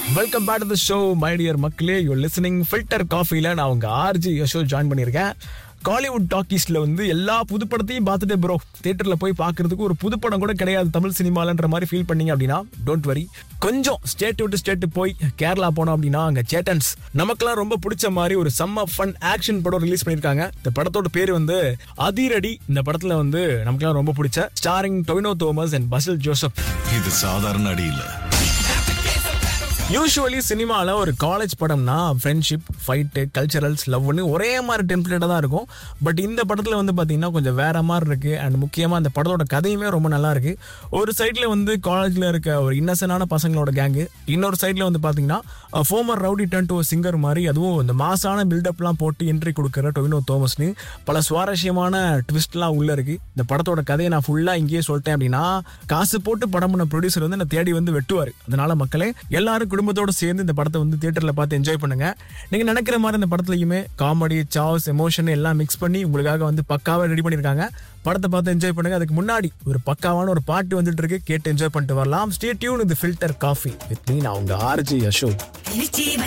welcome back to the show my dear மக்களே you listening filter காஃபில நான் உங்க ஆர்ஜி யஷோ ஜாயின் பண்ணியிருக்கேன் காலிவுட் டாக்கீஸ்ல வந்து எல்லா புதுப்படத்தையும் பார்த்துட்டு ப்ரோ தியேட்டர்ல போய் பார்க்கிறதுக்கு ஒரு புதுப்படம் கூட கிடையாது தமிழ் சினிமாலன்ற மாதிரி ஃபீல் பண்ணீங்க அப்படின்னா டோன்ட் வரி கொஞ்சம் ஸ்டேட் விட்டு ஸ்டேட் போய் கேரளா போனோம் அப்படின்னா அங்க சேட்டன்ஸ் நமக்கெல்லாம் ரொம்ப பிடிச்ச மாதிரி ஒரு செம்ம ஃபன் ஆக்ஷன் படம் ரிலீஸ் பண்ணியிருக்காங்க இந்த படத்தோட பேர் வந்து அதிரடி இந்த படத்துல வந்து நமக்கெல்லாம் ரொம்ப பிடிச்ச ஸ்டாரிங் டொவினோ தோமஸ் அண்ட் பசில் ஜோசப் இது சாதாரண அடி இல்ல யூஸ்வலி சினிமாவில் ஒரு காலேஜ் படம்னா ஃப்ரெண்ட்ஷிப் ஃபைட்டு கல்ச்சரல்ஸ் லவ்னு ஒரே மாதிரி டெம்ப்ளேட்டாக தான் இருக்கும் பட் இந்த படத்தில் வந்து பார்த்தீங்கன்னா கொஞ்சம் வேற மாதிரி இருக்கு அண்ட் முக்கியமாக அந்த படத்தோட கதையுமே ரொம்ப நல்லா இருக்கு ஒரு சைடில் வந்து காலேஜில் இருக்க ஒரு இன்னசென்டான பசங்களோட கேங்கு இன்னொரு சைடில் வந்து பார்த்தீங்கன்னா former rowdy turn to singer மாதிரி அதுவும் இந்த மாசான பில்டப்லாம் போட்டு என்ட்ரி கொடுக்குற டொவினோ தோமஸ்னு பல சுவாரஸ்யமான ட்விஸ்ட்லாம் உள்ள இருக்கு இந்த படத்தோட கதையை நான் ஃபுல்லாக இங்கேயே சொல்லிட்டேன் அப்படின்னா காசு போட்டு படம் பண்ண ப்ரொடியூசர் வந்து என்னை தேடி வந்து வெட்டுவார் அதனால மக்களே எல்லாரும் குடும்பத்தோட சேர்ந்து இந்த படத்தை வந்து தியேட்டர்ல பார்த்து என்ஜாய் பண்ணுங்க நீங்க நினைக்கிற மாதிரி இந்த படத்துலயுமே காமெடி சாவ்ஸ் எமோஷன் எல்லாம் மிக்ஸ் பண்ணி உங்களுக்காக வந்து பக்காவா ரெடி பண்ணிருக்காங்க படத்தை பார்த்து என்ஜாய் பண்ணுங்க அதுக்கு முன்னாடி ஒரு பக்காவான ஒரு பாட்டு வந்துட்டு இருக்கு கேட்டு என்ஜாய் பண்ணிட்டு வரலாம் ஸ்டே டியூன் இது ஃபில்டர் காஃபி வித் மீ நான் உங்க ஆர்ஜி அசோக் திருச்சி